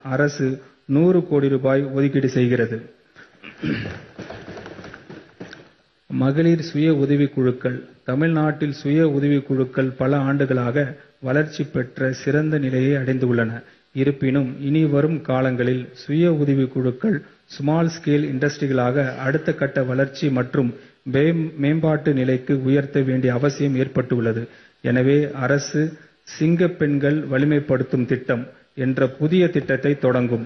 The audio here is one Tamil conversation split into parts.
அரசு நூறு கோடி ரூபாய் ஒதுக்கீடு செய்கிறது. மகளிர் சுய உதவிக் குழுக்கள் தமிழ்நாட்டில் சுய உதவிக் குழுக்கள் பல ஆண்டுகளாக வளர்ச்சி பெற்ற சிறந்த நிலையை அடைந்துள்ளன. இருப்பினும் இனி வரும் காலங்களில் சுய உதவிக் குழுக்கள் ஸ்மால் ஸ்கேல் இண்டஸ்ட்ரிகளாக அடுத்த கட்ட வளர்ச்சி மற்றும் மேம்பாட்டு நிலைக்கு உயர்த்த வேண்டிய அவசியம் ஏற்பட்டுள்ளது. எனவே அரசு சிங்கப் பெண்கள் வலிமைப்படுத்தும் திட்டம் என்ற புதிய திட்டத்தை தொடங்கும்.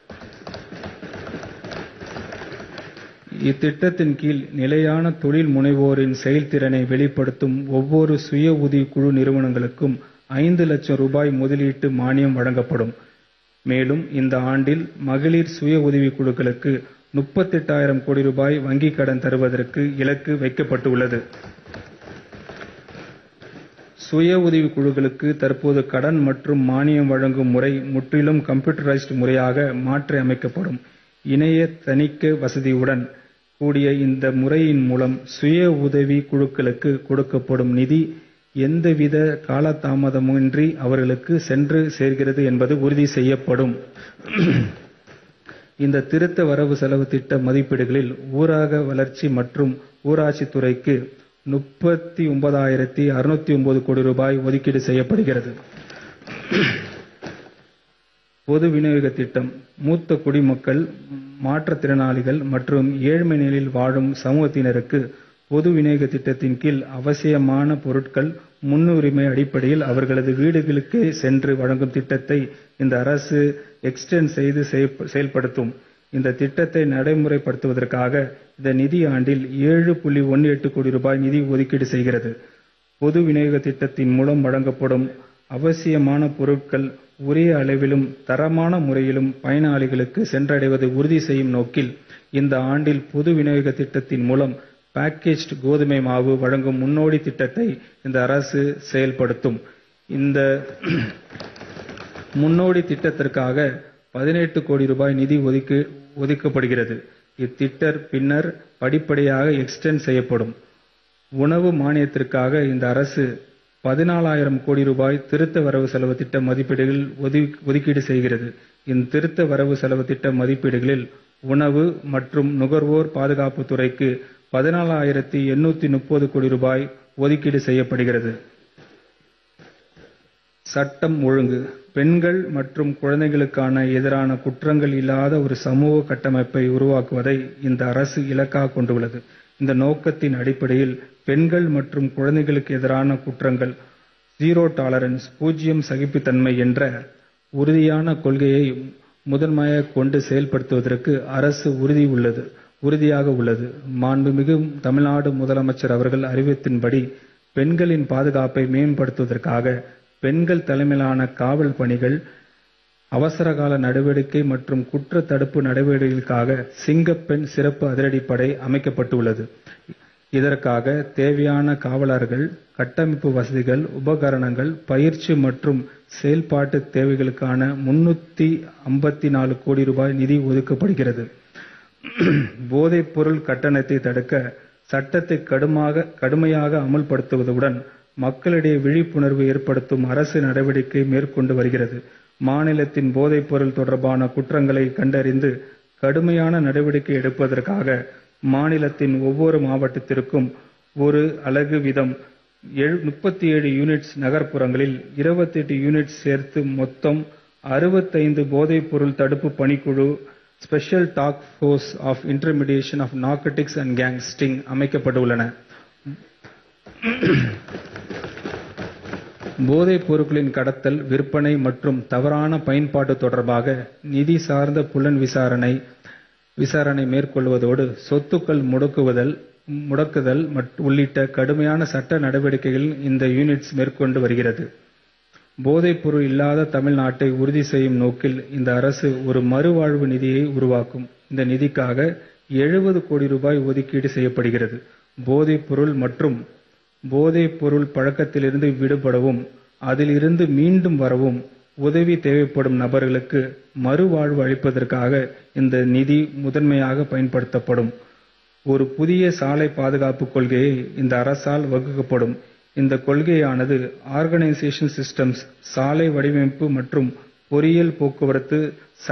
இத்திட்டத்தின் கீழ் நிலையான தொழில் முனைவோரின் செயல்திறனை வெளிப்படுத்தும் ஒவ்வொரு சுய உதவிக் குழு நிறுவனங்களுக்கும் ஐந்து லட்சம் ரூபாய் முதலீட்டு மானியம் வழங்கப்படும். மேலும் இந்த ஆண்டில் மகளிர் சுய உதவிக் குழுக்களுக்கு முப்பத்தெட்டாயிரம் கோடி ரூபாய் வங்கிக் கடன் தருவதற்கு இலக்கு வைக்கப்பட்டுள்ளது. சுய உதவிக் குழுக்களுக்கு தற்போது கடன் மற்றும் மானியம் வழங்கும் முறை முற்றிலும் கம்ப்யூட்டரைஸ்டு முறையாக மாற்றி அமைக்கப்படும். இணைய தணிக்கை வசதியுடன் கூடிய இந்த முறையின் மூலம் சுய உதவிக் குழுக்களுக்கு கொடுக்கப்படும் நிதி எந்தவித காலதாமதமின்றி அவர்களுக்கு சென்று சேர்கிறது என்பது உறுதி செய்யப்படும். இந்த திருத்த வரவு செலவுத் திட்ட மதிப்பீடுகளில் ஊரக வளர்ச்சி மற்றும் ஊராட்சித் துறைக்கு முப்பத்தொன்பதாயிரத்து அறுநூற்று கோடி ரூபாய் ஒதுக்கீடு செய்யப்படுகிறது. பொது விநியோகத் திட்டம் மூத்த குடிமக்கள், மாற்றுத்திறனாளிகள் மற்றும் ஏழ்மை நிலையில் வாழும் சமூகத்தினருக்கு பொது விநியோகத் திட்டத்தின் கீழ் அவசியமான பொருட்கள் முன்னுரிமை அடிப்படையில் அவர்களது வீடுகளுக்கே சென்று வழங்கும் திட்டத்தை இந்த அரசு எக்ஸ்டெண்ட் செய்து செயல்படுத்தும். இந்த திட்டத்தை நடைமுறைப்படுத்துவதற்காக இந்த நிதியாண்டில் ஏழு புள்ளி ஒன்று எட்டு கோடி ரூபாய் நிதி ஒதுக்கீடு செய்கிறது. பொது விநியோகத் திட்டத்தின் மூலம் வழங்கப்படும் அவசியமான பொருட்கள் உரிய அளவிலும் தரமான முறையிலும் பயனாளிகளுக்கு சென்றடைவதை உறுதி செய்யும் நோக்கில் இந்த ஆண்டில் பொது விநியோகத் திட்டத்தின் மூலம் பேக்கேஜ்டு கோதுமை மாவு வழங்கும் முன்னோடி திட்டத்தை இந்த அரசு செயல்படுத்தும். இந்த முன்னோடி திட்டத்திற்காக பதினெட்டு கோடி ரூபாய் நிதி ஒதுக்கப்படுகிறது. இத்திட்டம் பின்னர் படிப்படியாக எக்ஸ்டெண்ட் செய்யப்படும். உணவு மானியத்திற்காக இந்த அரசு பதினாலாயிரம் கோடி ரூபாய் திருத்த வரவு செலவுத் திட்ட மதிப்பீடுகளில் ஒதுக்கீடு செய்கிறது. இந்த திருத்த வரவு செலவுத் திட்ட மதிப்பீடுகளில் உணவு மற்றும் நுகர்வோர் பாதுகாப்புத் துறைக்கு பதினாலாயிரத்து எண்ணூற்று முப்பது கோடி ரூபாய் ஒதுக்கீடு செய்யப்படுகிறது. சட்டம் ஒழுங்கு பெண்கள் மற்றும் குழந்தைகளுக்கான எதிரான குற்றங்கள் இல்லாத ஒரு சமூக கட்டமைப்பை உருவாக்குவதை இந்த அரசு இலக்காகக் கொண்டுள்ளது. இந்த நோக்கத்தின் அடிப்படையில் பெண்கள் மற்றும் குழந்தைகளுக்கு எதிரான குற்றங்கள் ஜீரோ டாலரன்ஸ் பூஜ்யம் சகிப்புத்தன்மை என்ற உறுதியான கொள்கையை முதன்மையாகக் கொண்டு செயல்படுத்துவதற்கு அரசு உறுதியாக உள்ளது. மாண்புமிகு தமிழ்நாடு முதலமைச்சர் அவர்கள் அறிவித்தபடி பெண்களின் பாதுகாப்பை மேம்படுத்துவதற்காக பெண்கள் தலைமையிலான காவல் பணிகள், அவசரகால நடவடிக்கை மற்றும் குற்றத் தடுப்பு நடவடிக்கைகளுக்காக சிங்கப்பெண் சிறப்பு அதிரடிப்படை அமைக்கப்பட்டுள்ளது. இதற்காக தேவையான காவலர்கள், கட்டமைப்பு வசதிகள், உபகரணங்கள், பயிற்சி மற்றும் செயல்பாட்டு தேவைகளுக்கான முன்னூற்று ஐம்பத்து நாலு கோடி ரூபாய் நிதி ஒதுக்கப்படுகிறது. போதைப் பொருள் கட்டணத்தை தடுக்க சட்டத்தை கடுமையாக அமல்படுத்துவதுடன் மக்களிடையே விழிப்புணர்வு ஏற்படுத்தும் அரசு நடவடிக்கை மேற்கொண்டு வருகிறது. மாநிலத்தில் போதைப் பொருள் தொடர்பான குற்றங்களை கண்டறிந்து கடுமையான நடவடிக்கை எடுப்பதற்காக மாநிலத்தின் ஒவ்வொரு மாவட்டத்திற்கும் ஒரு அலகு வீதம் முப்பத்தேழு யூனிட்ஸ், நகர்ப்புறங்களில் இருபத்தெட்டு யூனிட்ஸ் சேர்த்து மொத்தம் அறுபத்தைந்து போதைப் பொருள் தடுப்பு பணிக்குழு special task force on interdiction of narcotics and gang sting அமைக்கப்பட்டுள்ளன. போதைப் பொருட்களின் கடத்தல், விற்பனை மற்றும் தவறான பயன்பாடு தொடர்பாக நிதி சார்ந்த புலன் விசாரணை மேற்கொள்வதோடு சொத்துக்கள் முடக்குதல் உள்ளிட்ட கடுமையான சட்ட நடவடிக்கைகளை இந்த யூனிட் மேற்கொண்டு வருகிறது. போதைப் பொருள் இல்லாத தமிழ்நாட்டை உறுதி செய்யும் நோக்கில் இந்த அரசு ஒரு மறுவாழ்வு நிதியை உருவாக்கும். இந்த நிதிக்காக எழுபது கோடி ரூபாய் ஒதுக்கீடு செய்யப்படுகிறது. போதைப் பொருள் மற்றும் போதைப் பொருள் பழக்கத்திலிருந்து விடுபடவும், அதில் இருந்து மீண்டு வரவும் உதவி தேவைப்படும் நபர்களுக்கு மறுவாழ்வு அளிப்பதற்காக இந்த நிதி முதன்மையாக பயன்படுத்தப்படும். ஒரு புதிய சாலை பாதுகாப்பு கொள்கை இந்த அரசால் வகுக்கப்படும். இந்த கொள்கையானது ஆர்கனைசேஷனல் சிஸ்டம்ஸ், சாலை வடிவமைப்பு மற்றும் பொறியியல் போக்குவரத்து